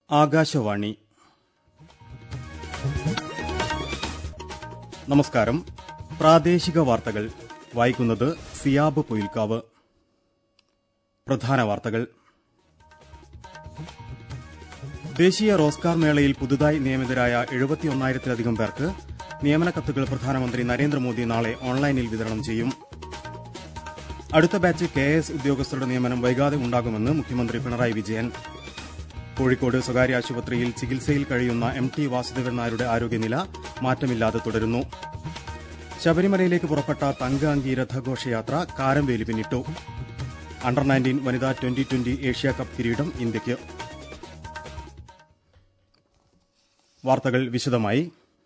ആകാശവാണി നമസ്കാരം പ്രാദേശിക വാർത്തകൾ വായിക്കുന്നത് സിയാബ് പൊയിൽക്കാവ് പ്രധാന വാർത്തകൾ ദേശീയ റോസ്കാർ മേളയിൽ പുതുതായി നിയമിതരായ എഴുപത്തിയൊന്നായിരത്തിലധികം പേർക്ക് നിയമന കത്തുകൾ പ്രധാനമന്ത്രി നരേന്ദ്രമോദി നാളെ ഓൺലൈനിൽ വിതരണം ചെയ്യും അടുത്ത ബാച്ച് കെ എസ് ഉദ്യോഗസ്ഥരുടെ നിയമനം വൈകാതെ ഉണ്ടാകുമെന്ന് മുഖ്യമന്ത്രി പിണറായി വിജയൻ കോഴിക്കോട് സ്വകാര്യ ആശുപത്രിയിൽ ചികിത്സയിൽ കഴിയുന്ന എം ടി വാസുദേവൻ നായരുടെ ആരോഗ്യനില മാറ്റമില്ലാതെ തുടരുന്നു ശബരിമലയിലേക്ക് പുറപ്പെട്ട തങ്ക അങ്കി രഥഘോഷയാത്ര കാരംവേലി പിന്നിട്ടു അണ്ടർ നയൻറ്റീൻ വനിതാ ട്വന്റി ട്വന്റി ഏഷ്യ കപ്പ് കിരീടം ഇന്ത്യയ്ക്ക് വാർത്തകൾ വിശദമായി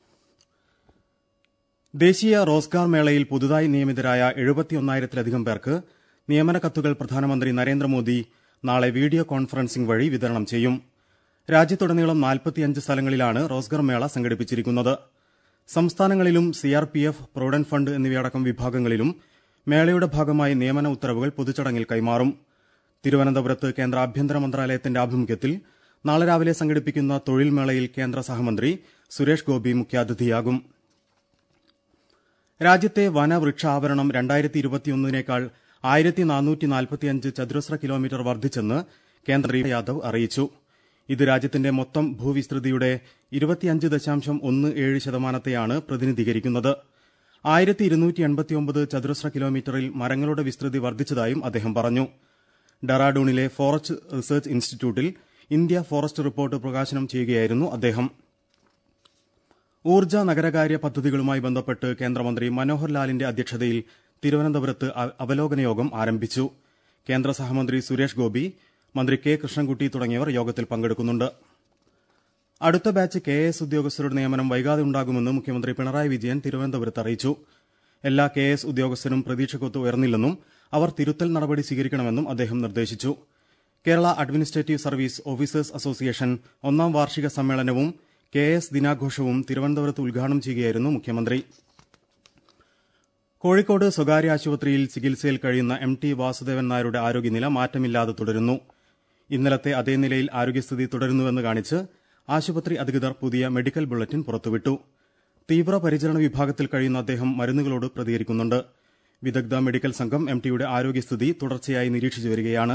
ദേശീയ റോസ്ഗാർ മേളയിൽ പുതുതായി നിയമിതരായ എഴുപത്തിയൊന്നായിരത്തിലധികം പേർക്ക് നിയമന കത്തുകൾ പ്രധാനമന്ത്രി നരേന്ദ്രമോദി നാളെ വീഡിയോ കോൺഫറൻസിംഗ് വഴി വിതരണം ചെയ്യും രാജ്യത്തുടനീളം നാൽപ്പത്തിയഞ്ച് സ്ഥലങ്ങളിലാണ് റോസ്ഗർ മേള സംഘടിപ്പിച്ചിരിക്കുന്നത് സംസ്ഥാനങ്ങളിലും സിആർപിഎഫ് പ്രൊവിഡന്റ് ഫണ്ട് എന്നിവയടക്കം വിഭാഗങ്ങളിലും മേളയുടെ ഭാഗമായി നിയമന ഉത്തരവുകൾ പൊതുചടങ്ങിൽ കൈമാറും തിരുവനന്തപുരത്ത് കേന്ദ്ര ആഭ്യന്തര മന്ത്രാലയത്തിന്റെ ആഭിമുഖ്യത്തിൽ നാളെ രാവിലെ സംഘടിപ്പിക്കുന്ന തൊഴിൽ മേളയിൽ കേന്ദ്ര സഹമന്ത്രി സുരേഷ് ഗോപി മുഖ്യാതിഥിയാകും രാജ്യത്തെ വനവൃക്ഷ ആവരണം രണ്ടായിരത്തി ഇരുപത്തിയൊന്നിനേക്കാൾ ആയിരത്തി നാനൂറ്റി നാൽപ്പത്തിയഞ്ച് ചതുരശ്ര കിലോമീറ്റർ വർദ്ധിച്ചെന്ന് കേന്ദ്ര യാദവ് അറിയിച്ചു ഇത് രാജ്യത്തിന്റെ മൊത്തം ഭൂവിസ്തൃതിയുടെ ഇരുപത്തിയഞ്ച് ദശാംശം ഒന്ന് ഏഴ് ശതമാനത്തെയാണ് പ്രതിനിധീകരിക്കുന്നത് ആയിരത്തി ഇരുന്നൂറ്റി എൺപത്തിയൊമ്പത് ചതുരശ്ര കിലോമീറ്ററിൽ മരങ്ങളുടെ വിസ്തൃതി വർദ്ധിച്ചതായും അദ്ദേഹം പറഞ്ഞു ഡെറാഡൂണിലെ ഫോറസ്റ്റ് റിസർച്ച് ഇൻസ്റ്റിറ്റ്യൂട്ടിൽ ഇന്ത്യ ഫോറസ്റ്റ് റിപ്പോർട്ട് പ്രകാശനം ചെയ്യുകയായിരുന്നു അദ്ദേഹം ഊർജ്ജ നഗരകാര്യ പദ്ധതികളുമായി ബന്ധപ്പെട്ട് കേന്ദ്രമന്ത്രി മനോഹർ ലാലിന്റെ അധ്യക്ഷതയിൽ തിരുവനന്തപുരത്ത് അവലോകന യോഗം ആരംഭിച്ചു കേന്ദ്ര സഹമന്ത്രി സുരേഷ് ഗോപി മന്ത്രി കെ കൃഷ്ണൻകുട്ടി തുടങ്ങിയവർ യോഗത്തിൽ പങ്കെടുക്കുന്നുണ്ട് അടുത്ത ബാച്ച് കെ എസ് ഉദ്യോഗസ്ഥരുടെ നിയമനം വൈകാതെ ഉണ്ടാകുമെന്ന് മുഖ്യമന്ത്രി പിണറായി വിജയൻ തിരുവനന്തപുരത്ത് അറിയിച്ചു എല്ലാ കെ എസ് ഉദ്യോഗസ്ഥരും പ്രതീക്ഷക്കൊത്ത് ഉയർന്നില്ലെന്നും അവർ തിരുത്തൽ നടപടി സ്വീകരിക്കണമെന്നും അദ്ദേഹം നിർദ്ദേശിച്ചു Kerala administrative service officers association ഒന്നാം വാർഷിക സമ്മേളനവും കെ എസ് ദിനാഘോഷവും തിരുവനന്തപുരത്ത് ഉദ്ഘാടനം ചെയ്യുകയായിരുന്നു മുഖ്യമന്ത്രി കോഴിക്കോട് സ്വകാര്യ ആശുപത്രിയിൽ ചികിത്സയിൽ കഴിയുന്ന എം ടി വാസുദേവൻ നായരുടെ ആരോഗ്യനില മാറ്റമില്ലാതെ തുടരുന്നു ഇന്നലത്തെ അതേ നിലയിൽ ആരോഗ്യസ്ഥിതി തുടരുന്നുവെന്ന് കാണിച്ച് ആശുപത്രി അധികൃതർ പുതിയ മെഡിക്കൽ ബുള്ളറ്റിൻ പുറത്തുവിട്ടു തീവ്രപരിചരണ വിഭാഗത്തിൽ കഴിയുന്ന അദ്ദേഹം മരുന്നുകളോട് പ്രതികരിക്കുന്നുണ്ട് വിദഗ്ധ മെഡിക്കൽ സംഘം എം ടിയുടെ ആരോഗ്യസ്ഥിതി തുടർച്ചയായി നിരീക്ഷിച്ചു വരികയാണ്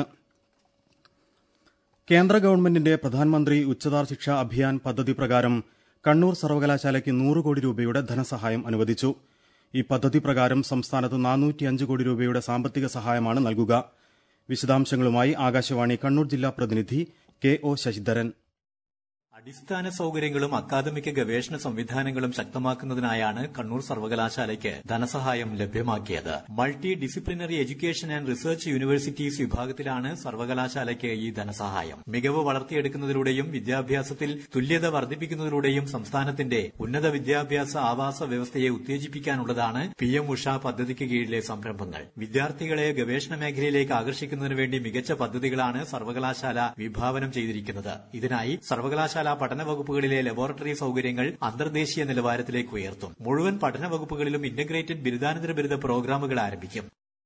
കേന്ദ്ര ഗവൺമെന്റിന്റെ പ്രധാനമന്ത്രി ഉച്ചതാർ ശിക്ഷ അഭിയാൻ പദ്ധതി പ്രകാരം കണ്ണൂർ സർവകലാശാലയ്ക്ക് നൂറ് കോടി രൂപയുടെ ധനസഹായം അനുവദിച്ചു ഈ പദ്ധതി പ്രകാരം സംസ്ഥാനത്ത് നാനൂറ്റിയഞ്ച് കോടി രൂപയുടെ സാമ്പത്തിക സഹായമാണ് നൽകുക വിശദാംശങ്ങളുമായി ആകാശവാണി കണ്ണൂർ ജില്ലാ പ്രതിനിധി കെ ഒ ശശിധരൻ അടിസ്ഥാന സൌകര്യങ്ങളും അക്കാദമിക ഗവേഷണ സംവിധാനങ്ങളും ശക്തമാക്കുന്നതിനായാണ് കണ്ണൂർ സർവകലാശാലയ്ക്ക് ധനസഹായം ലഭ്യമാക്കിയത് multi disciplinary education and research universities വിഭാഗത്തിലാണ് സർവകലാശാലയ്ക്ക് ഈ ധനസഹായം മികവ് വളർത്തിയെടുക്കുന്നതിലൂടെയും വിദ്യാഭ്യാസത്തിൽ തുല്യത വർദ്ധിപ്പിക്കുന്നതിലൂടെയും സംസ്ഥാനത്തിന്റെ ഉന്നത വിദ്യാഭ്യാസ ആവാസ വ്യവസ്ഥയെ ഉത്തേജിപ്പിക്കാനുള്ളതാണ് പി എം ഉഷ പദ്ധതിക്ക് കീഴിലെ സംരംഭങ്ങൾ വിദ്യാർത്ഥികളെ ഗവേഷണ മേഖലയിലേക്ക് ആകർഷിക്കുന്നതിന് വേണ്ടി മികച്ച പദ്ധതികളാണ് സർവകലാശാല വിഭാവനം ചെയ്തിരിക്കുന്നത് ഇതിനായി സർവകലാശാല പഠന വകുപ്പുകളിലെ ലബോറട്ടറി സൌകര്യങ്ങൾ അന്തർദേശീയ നിലവാരത്തിലേക്ക് ഉയർത്തും മുഴുവൻ പഠന വകുപ്പുകളിലും ഇന്റഗ്രേറ്റഡ് ബിരുദാനന്തര ബിരുദ പ്രോഗ്രാമുകൾ ആരംഭിക്കും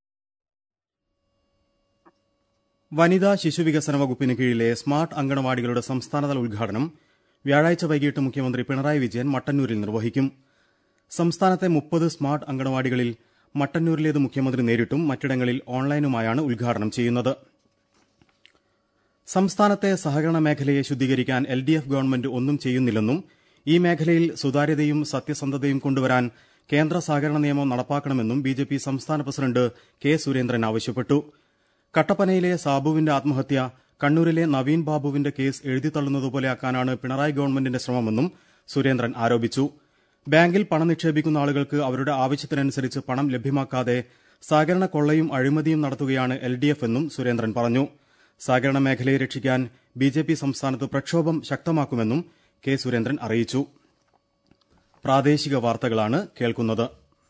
വനിതാ ശിശുവികസന വകുപ്പിന് കീഴിലെ സ്മാർട്ട് അങ്കണവാടികളുടെ സംസ്ഥാനതല ഉദ്ഘാടനം വ്യാഴാഴ്ച വൈകിട്ട് മുഖ്യമന്ത്രി പിണറായി വിജയൻ മട്ടന്നൂരിൽ നിർവഹിക്കും സംസ്ഥാനത്തെ മുപ്പത് സ്മാർട്ട് അങ്കണവാടികളിൽ മട്ടന്നൂരിലേത് മുഖ്യമന്ത്രി നേരിട്ടും മറ്റിടങ്ങളിൽ ഓൺലൈനുമായാണ് ഉദ്ഘാടനം ചെയ്യുന്നത് സംസ്ഥാനത്തെ സഹകരണ മേഖലയെ ശുദ്ധീകരിക്കാൻ എൽ ഡി എഫ് ഗവൺമെന്റ് ഒന്നും ചെയ്യുന്നില്ലെന്നും ഈ മേഖലയിൽ സുതാര്യതയും സത്യസന്ധതയും കൊണ്ടുവരാൻ കേന്ദ്ര സഹകരണ നിയമം നടപ്പാക്കണമെന്നും ബി ജെ പി സംസ്ഥാന പ്രസിഡന്റ് കെ സുരേന്ദ്രൻ ആവശ്യപ്പെട്ടു കട്ടപ്പനയിലെ സാബുവിന്റെ ആത്മഹത്യ കണ്ണൂരിലെ നവീൻ ബാബുവിന്റെ കേസ് എഴുതിത്തള്ളുന്നതുപോലെയാക്കാനാണ് പിണറായി ഗവൺമെന്റിന്റെ ശ്രമമെന്നും സുരേന്ദ്രൻ ആരോപിച്ചു ബാങ്കിൽ പണം നിക്ഷേപിക്കുന്ന ആളുകൾക്ക് അവരുടെ ആവശ്യത്തിനനുസരിച്ച് പണം ലഭ്യമാക്കാതെ സഹകരണ കൊള്ളയും അഴിമതിയും നടത്തുകയാണ് എൽ ഡി എഫ് എന്നും സുരേന്ദ്രൻ പറഞ്ഞു സഹകരണ മേഖലയെ രക്ഷിക്കാൻ ബി ജെ പി സംസ്ഥാനത്ത് പ്രക്ഷോഭം ശക്തമാക്കുമെന്നും കെ സുരേന്ദ്രൻ അറിയിച്ചു പ്രാദേശിക വാർത്തകളാണ് കേൾക്കുന്നത്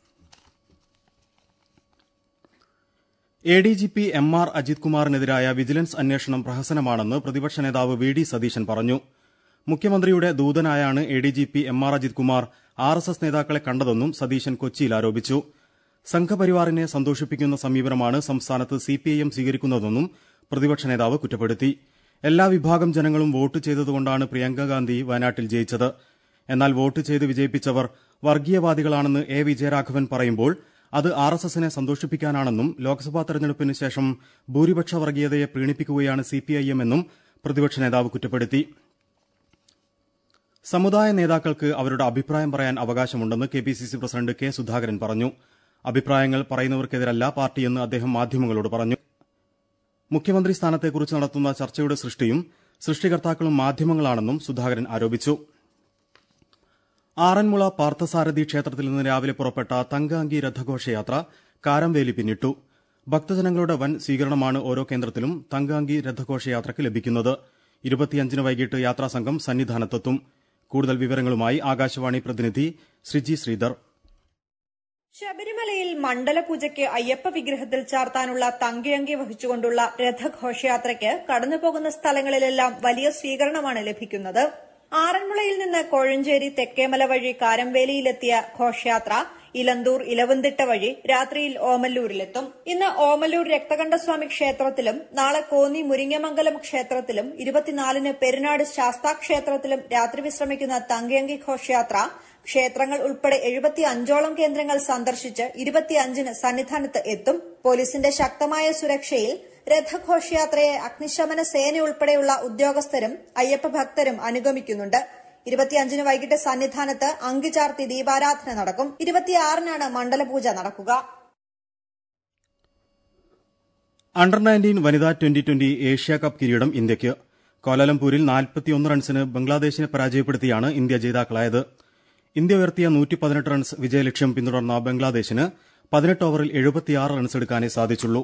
A D G P M R Ajith കുമാറിനെതിരായ വിജിലൻസ് അന്വേഷണം പ്രഹസനമാണെന്ന് പ്രതിപക്ഷ നേതാവ് വി ഡി സതീശൻ പറഞ്ഞു മുഖ്യമന്ത്രിയുടെ ദൂതനായാണ് A D G P M R Ajith Kumar R S S നേതാക്കളെ കണ്ടതെന്നും സതീശൻ കൊച്ചിയിൽ ആരോപിച്ചു സംഘപരിവാറിനെ സന്തോഷിപ്പിക്കുന്ന സമീപനമാണ് സംസ്ഥാനത്ത് സിപിഐഎം സ്വീകരിക്കുന്നതെന്നും പ്രതിപക്ഷ നേതാവ് കുറ്റപ്പെടുത്തി എല്ലാ വിഭാഗം ജനങ്ങളും വോട്ട് ചെയ്തതുകൊണ്ടാണ് പ്രിയങ്ക ഗാന്ധി വയനാട്ടിൽ ജയിച്ചത് എന്നാൽ വോട്ട് ചെയ്ത് വിജയിപ്പിച്ചവർ വർഗീയവാദികളാണെന്ന് എ വിജയരാഘവൻ പറയുമ്പോൾ അത് ആർ എസ് എസിനെ സന്തോഷിപ്പിക്കാനാണെന്നും ലോക്സഭാ തെരഞ്ഞെടുപ്പിന് ശേഷം ഭൂരിപക്ഷ വർഗീയതയെ പ്രീണിപ്പിക്കുകയാണ് സിപിഐഎം എന്നും പ്രതിപക്ഷ നേതാവ് കുറ്റപ്പെടുത്തി സമുദായ നേതാക്കൾക്ക് അവരുടെ അഭിപ്രായം പറയാൻ അവകാശമുണ്ടെന്ന് K P C C president K Sudhakaran പറഞ്ഞു അഭിപ്രായങ്ങൾ പറയുന്നവർക്കെതിരല്ല പാർട്ടിയെന്ന് അദ്ദേഹം മാധ്യമങ്ങളോട് പറഞ്ഞു മുഖ്യമന്ത്രി സ്ഥാനത്തെക്കുറിച്ച് നടത്തുന്ന ചർച്ചയുടെ സൃഷ്ടിയും സൃഷ്ടികർത്താക്കളും മാധ്യമങ്ങളാണെന്നും സുധാകരൻ ആരോപിച്ചു ആറന്മുള പാർത്ഥസാരഥി ക്ഷേത്രത്തിൽ നിന്ന് രാവിലെ പുറപ്പെട്ട തങ്കാങ്കി രഥഘോഷയാത്ര കാരംവേലി പിന്നിട്ടു ഭക്തജനങ്ങളുടെ വൻ സ്വീകരണമാണ് ഓരോ കേന്ദ്രത്തിലും തങ്കാങ്കി രഥഘോഷയാത്രയ്ക്ക് ലഭിക്കുന്നത് ഇരുപത്തിയഞ്ചിന് വൈകിട്ട് യാത്രാസംഘം സന്നിധാനത്തെത്തും കൂടുതൽ വിവരങ്ങളുമായി ആകാശവാണി പ്രതിനിധി ശ്രീജി ശ്രീധർ ശബരിമലയിൽ മണ്ഡലപൂജയ്ക്ക് അയ്യപ്പ വിഗ്രഹത്തിൽ ചാർത്താനുള്ള തങ്കയങ്കി വഹിച്ചുകൊണ്ടുള്ള രഥഘോഷയാത്രയ്ക്ക് കടന്നുപോകുന്ന സ്ഥലങ്ങളിലെല്ലാം വലിയ സ്വീകരണമാണ് ലഭിക്കുന്നത് ആറന്മുളയിൽ നിന്ന് കോഴഞ്ചേരി തെക്കേമല വഴി കാരംവേലിയിലെത്തിയ ഘോഷയാത്ര ഇലന്തൂർ ഇലവന്തിട്ട വഴി രാത്രിയിൽ ഓമല്ലൂരിലെത്തും ഇന്ന് ഓമല്ലൂർ രക്തകണ്ഠസ്വാമി ക്ഷേത്രത്തിലും നാളെ കോന്നി മുരിങ്ങമംഗലം ക്ഷേത്രത്തിലും ഇരുപത്തിനാലിന് പെരുനാട് ശാസ്താ ക്ഷേത്രത്തിലും രാത്രി വിശ്രമിക്കുന്ന തങ്കയങ്കി ഘോഷയാത്ര ക്ഷേത്രങ്ങൾ ഉൾപ്പെടെ എഴുപത്തി അഞ്ചോളം കേന്ദ്രങ്ങൾ സന്ദർശിച്ച് ഇരുപത്തിയഞ്ചിന് സന്നിധാനത്ത് എത്തും പോലീസിന്റെ ശക്തമായ സുരക്ഷയിൽ രഥഘോഷയാത്രയെ അഗ്നിശമന സേന ഉൾപ്പെടെയുള്ള ഉദ്യോഗസ്ഥരും അയ്യപ്പ ഭക്തരും അനുഗമിക്കുന്നുണ്ട് ഇരുപത്തിയഞ്ചിന് വൈകിട്ട് സന്നിധാനത്ത് അങ്കിചാർത്തി ദീപാരാധന നടക്കും ഇരുപത്തിയാറിനാണ് മണ്ഡലപൂജ നടക്കുക അണ്ടർ നയൻറ്റീൻ വനിതാ ട്വന്റി ട്വന്റി ഏഷ്യ കപ്പ് കിരീടം ഇന്ത്യയ്ക്ക് കോലാലംപൂരിൽ നാൽപ്പത്തിയൊന്ന് റൺസിന് ബംഗ്ലാദേശിനെ പരാജയപ്പെടുത്തിയാണ് ഇന്ത്യ ജേതാക്കളായത് ഇന്ത്യ ഉയർത്തിയ നൂറ്റി പതിനെട്ട് റൺസ് വിജയലക്ഷ്യം പിന്തുടർന്ന ബംഗ്ലാദേശിന് പതിനെട്ട് ഓവറിൽ എഴുപത്തിയാറ് റൺസ് എടുക്കാനേ സാധിച്ചുള്ളൂ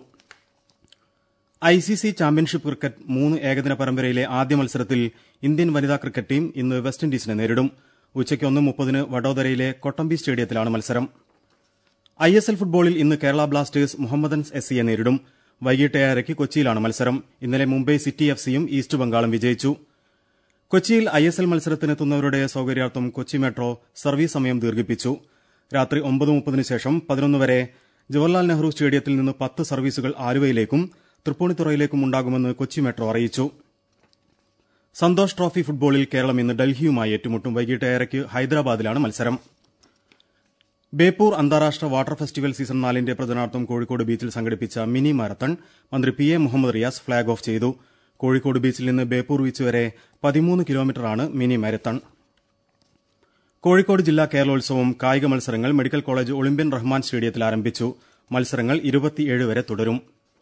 ഐസിസി ചാമ്പ്യൻഷിപ്പ് ക്രിക്കറ്റ് മൂന്ന് ഏകദിന പരമ്പരയിലെ ആദ്യ മത്സരത്തിൽ ഇന്ത്യൻ വനിതാ ക്രിക്കറ്റ് ടീം ഇന്ന് വെസ്റ്റ് ഇൻഡീസിനെ നേരിടും ഉച്ചയ്ക്ക് ഒന്ന് മുപ്പതിന് വഡോദരയിലെ കൊട്ടമ്പി സ്റ്റേഡിയത്തിലാണ് മത്സരം ഐ എസ് എൽ ഫുട്ബോളിൽ ഇന്ന് കേരള ബ്ലാസ്റ്റേഴ്സ് മുഹമ്മദൻസ് എസ് സിയെ നേരിടും വൈകിട്ട് ഏഴരയ്ക്ക് കൊച്ചിയിലാണ് മത്സരം ഇന്നലെ മുംബൈ സിറ്റി എഫ് സിയും ഈസ്റ്റ് ബംഗാളും വിജയിച്ചു കൊച്ചിയിൽ ഐ എസ് എൽ മത്സരത്തിനെത്തുന്നവരുടെ സൌകര്യാർത്ഥം കൊച്ചി മെട്രോ സർവീസ് സമയം ദീർഘിപ്പിച്ചു രാത്രി ഒമ്പത് മുപ്പതിന് ശേഷം പതിനൊന്ന് വരെ ജവഹർലാൽ നെഹ്റു സ്റ്റേഡിയത്തിൽ നിന്ന് പത്ത് സർവീസുകൾ ആലുവയിലേക്കും തൃപ്പൂണിത്തുറയിലേക്കും ഉണ്ടാകുമെന്ന് കൊച്ചി മെട്രോ അറിയിച്ചു സന്തോഷ് ട്രോഫി ഫുട്ബോളിൽ കേരളം ഇന്ന് ഡൽഹിയുമായി ഏറ്റുമുട്ടും വൈകിട്ട് ഏഴരയ്ക്ക് ഹൈദരാബാദിലാണ് മത്സരം ബേപ്പൂർ അന്താരാഷ്ട്ര വാട്ടർ ഫെസ്റ്റിവൽ സീസൺ നാലിന്റെ പ്രചരണാർത്ഥം കോഴിക്കോട് ബീച്ചിൽ സംഘടിപ്പിച്ച മിനി മാരത്തൺ മന്ത്രി P A Muhammad Riyas flag off ചെയ്തു കോഴിക്കോട് ബീച്ചിൽ നിന്ന് ബേപ്പൂർ ബീച്ച് വരെ പതിമൂന്ന് കിലോമീറ്ററാണ് മിനി മാരത്തൺ കോഴിക്കോട് ജില്ലാ കേരളോത്സവം കായിക മത്സരങ്ങൾ മെഡിക്കൽ കോളേജ് ഒളിമ്പ്യൻ റഹ്മാൻ സ്റ്റേഡിയത്തിൽ ആരംഭിച്ചു മത്സരങ്ങൾ ഇരുപത്തിയേഴ് വരെ തുടരും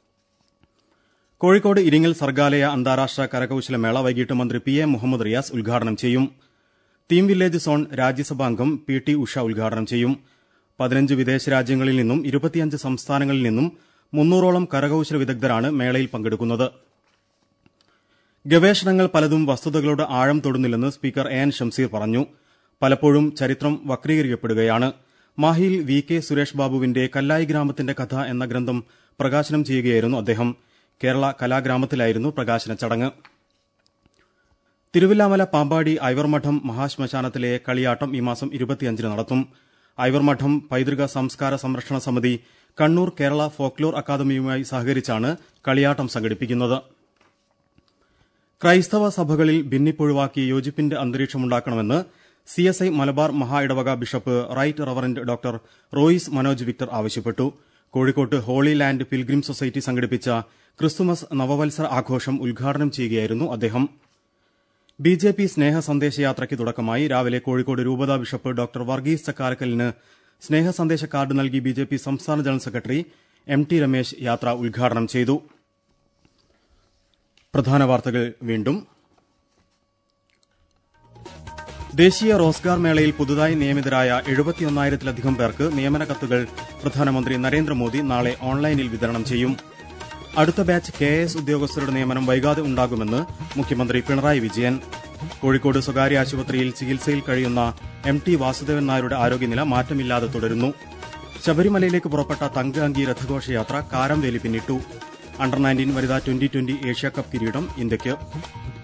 കോഴിക്കോട് ഇരിങ്ങൽ സർഗാലയ അന്താരാഷ്ട്ര കരകൌശലമേള വൈകിട്ട് മന്ത്രി പി എ മുഹമ്മദ് റിയാസ് ഉദ്ഘാടനം ചെയ്യും തീം വില്ലേജ് സോൺ രാജ്യസഭാംഗം പി ടി ഉഷ ഉദ്ഘാടനം ചെയ്യും പതിനഞ്ച് വിദേശ രാജ്യങ്ങളിൽ നിന്നും ഇരുപത്തിയഞ്ച് സംസ്ഥാനങ്ങളിൽ നിന്നും മുന്നൂറോളം കരകൌശല വിദഗ്ധരാണ് മേളയിൽ പങ്കെടുക്കുന്നത് ഗവേഷണങ്ങൾ പലതും വസ്തുതകളുടെ ആഴം തൊടുന്നില്ലെന്ന് സ്പീക്കർ എ എൻ ഷംസീർ പറഞ്ഞു പലപ്പോഴും ചരിത്രം വക്രീകരിക്കപ്പെടുകയാണ് മാഹിയിൽ വി കെ സുരേഷ് ബാബുവിന്റെ കല്ലായി ഗ്രാമത്തിന്റെ കഥ എന്ന ഗ്രന്ഥം പ്രകാശനം ചെയ്യുകയായിരുന്നു അദ്ദേഹം കേരള കലാഗ്രാമത്തിലായിരുന്നു പ്രകാശന ചടങ്ങ് തിരുവില്ലാമല പാമ്പാടി ഐവർമഠം മഹാശ്മശാനത്തിലെ കളിയാട്ടം ഈ മാസം ഇരുപത്തിയഞ്ചിന് നടത്തും ഐവർമഠം പൈതൃക സംസ്കാര സംരക്ഷണ സമിതി കണ്ണൂർ കേരള ഫോക്ലോർ അക്കാദമിയുമായി സഹകരിച്ചാണ് കളിയാട്ടം സംഘടിപ്പിക്കുന്നത് ക്രൈസ്തവ സഭകളിൽ ഭിന്നിപ്പൊഴിവാക്കി യോജിപ്പിന്റെ അന്തരീക്ഷമുണ്ടാക്കണമെന്ന് സി എസ് ഐ മലബാർ മഹാ ഇടവക bishop right reverend doctor Royce Manoj Victor ആവശ്യപ്പെട്ടു കോഴിക്കോട്ട് ഹോളി ലാൻഡ് പിൽഗ്രിം സൊസൈറ്റി സംഘടിപ്പിച്ച ക്രിസ്തുമസ് നവവത്സര ആഘോഷം ഉദ്ഘാടനം ചെയ്യുകയായിരുന്നു അദ്ദേഹം ബി ജെ പി സ്നേഹ സന്ദേശയാത്രയ്ക്ക് തുടക്കമായി രാവിലെ കോഴിക്കോട് രൂപത ബിഷപ്പ് ഡോക്ടർ വർഗീസ് ചക്കാരക്കലിന് സ്നേഹ സന്ദേശ കാർഡ് നൽകി ബി ജെ പി സംസ്ഥാന general secretary M T Ramesh യാത്ര ഉദ്ഘാടനം ചെയ്തു പ്രധാന വാർത്തകൾ വീണ്ടും ദേശീയ റോസ്ഗാർ മേളയിൽ പുതുതായി നിയമിതരായ എഴുപത്തിയൊന്നായിരത്തിലധികം പേർക്ക് നിയമന കത്തുകൾ പ്രധാനമന്ത്രി നരേന്ദ്രമോദി നാളെ ഓൺലൈനിൽ വിതരണം ചെയ്യും അടുത്ത ബാച്ച് കെ എസ് ഉദ്യോഗസ്ഥരുടെ നിയമനം വൈകാതെ ഉണ്ടാകുമെന്ന് മുഖ്യമന്ത്രി പിണറായി വിജയൻ കോഴിക്കോട് സ്വകാര്യ ആശുപത്രിയിൽ ചികിത്സയിൽ കഴിയുന്ന എം ടി വാസുദേവൻ നായരുടെ ആരോഗ്യനില മാറ്റമില്ലാതെ തുടരുന്നു ശബരിമലയിലേക്ക് പുറപ്പെട്ട തങ്കഅങ്കി രഥഘോഷയാത്ര കാരംവേലി പിന്നിട്ടു അണ്ടർ നയൻറ്റീൻ വനിതാ ട്വന്റി ട്വന്റി ഏഷ്യാകപ്പ് കിരീടം ഇന്ത്യയ്ക്ക്